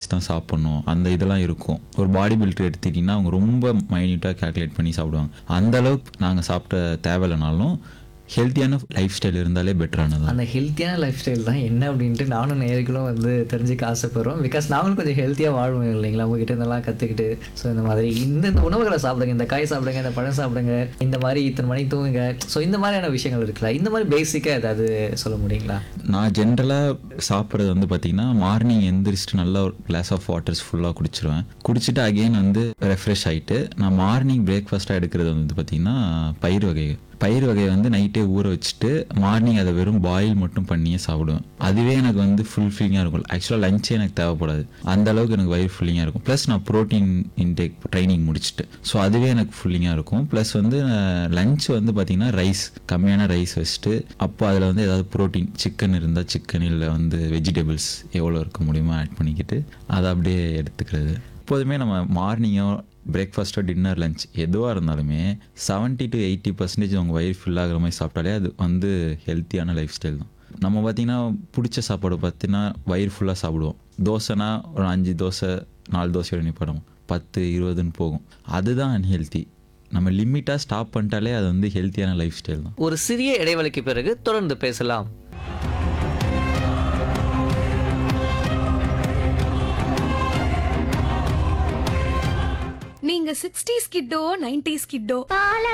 தான் சாப்பிட்ணும் அந்த இதெல்லாம் இருக்கும் ஒரு பாடி பில்டர் எடுத்துக்கிட்டிங்கன்னா அவங்க ரொம்ப மைன்யூட்டாக கேல்குலேட் பண்ணி சாப்பிடுவாங்க அந்த அளவுக்கு நாங்கள் சாப்பிட்ட தேவையில்லைனாலும் ஹெல்த்தியான லைஃப் ஸ்டைல் இருந்தாலே பெட்டரானது அந்த ஹெல்த்தியான லைஃப் ஸ்டைல் தான் என்ன அப்படின்ட்டு நானும் நேர்களும் வந்து தெரிஞ்சுக்க ஆசைப்படுறோம் பிகாஸ் நாங்களும் கொஞ்சம் ஹெல்த்தியாக வாழ்வோம் இல்லைங்களா உங்ககிட்ட இருந்தெல்லாம் கற்றுக்கிட்டு ஸோ இந்த மாதிரி இந்த இந்த உணவுகளை சாப்பிடுங்க இந்த காய் சாப்பிடுங்க இந்த பழம் சாப்பிடுங்க இந்த மாதிரி இத்தனை மணிக்கு தூங்குங்க ஸோ இந்த மாதிரியான விஷயங்கள் இருக்குல்ல இந்த மாதிரி பேசிக்காக ஏதாவது சொல்ல முடியுங்களா நான் ஜென்ரலாக சாப்பிட்றது வந்து பார்த்தீங்கன்னா மார்னிங் எந்திரிச்சிட்டு நல்லா ஒரு கிளாஸ் ஆஃப் வாட்டர்ஸ் ஃபுல்லாக குடிச்சிருவேன் குடிச்சிட்டு அகெயின் வந்து ரெஃப்ரெஷ் ஆகிட்டு நான் மார்னிங் பிரேக்ஃபாஸ்ட்டாக எடுக்கிறது வந்து பார்த்தீங்கன்னா பயிர் வகை பயிர் வகையை வந்து நைட்டே ஊற வச்சுட்டு மார்னிங் அதை வெறும் பாயில் மட்டும் பண்ணியே சாப்பிடுவேன் அதுவே எனக்கு வந்து ஃபுல் ஃபில்லிங்காக இருக்கும் ஆக்சுவலாக லஞ்சே எனக்கு தேவைப்படாது அந்த அளவுக்கு எனக்கு வயிறு ஃபுல்லிங்காக இருக்கும் ப்ளஸ் நான் ப்ரோட்டீன் இன்டேக் ட்ரைனிங் முடிச்சுட்டு ஸோ அதுவே எனக்கு ஃபுல்லிங்காக இருக்கும் ப்ளஸ் வந்து லஞ்ச் வந்து பார்த்திங்கன்னா ரைஸ் கம்மியான ரைஸ் வச்சுட்டு அப்போ அதில் வந்து ஏதாவது ப்ரோட்டீன் சிக்கன் இருந்தால் சிக்கன் இல்லை வந்து வெஜிடபிள்ஸ் எவ்வளோ இருக்க முடியுமோ ஆட் பண்ணிக்கிட்டு அதை அப்படியே எடுத்துக்கிறது எப்போதுமே நம்ம மார்னிங்கோ பிரேக்ஃபாஸ்ட்டோ டின்னர் லஞ்ச் எதுவாக இருந்தாலுமே 70 டு எயிட்டி பர்சன்டேஜ் உங்கள் வயிறு ஃபில் ஆகுற மாதிரி சாப்பிட்டாலே அது வந்து ஹெல்த்தியான லைஃப் ஸ்டைல் தான் நம்ம பார்த்தீங்கன்னா பிடிச்ச சாப்பாடு பார்த்தீங்கன்னா வயிறு ஃபுல்லாக சாப்பிடுவோம் தோசைனா ஒரு அஞ்சு தோசை நாலு தோசையோட நிப்பாடும் பத்து இருபதுன்னு போகும் அதுதான் அன்ஹெல்த்தி நம்ம லிமிட்டாக ஸ்டாப் பண்ணிட்டாலே அது வந்து ஹெல்த்தியான லைஃப் ஸ்டைல் தான் ஒரு சிறிய இடைவெளிக்கு பிறகு தொடர்ந்து பேசலாம் நீங்க சிக்ஸ்டீஸ் கிட்டோ நைன்டிஸ் கிட்டோ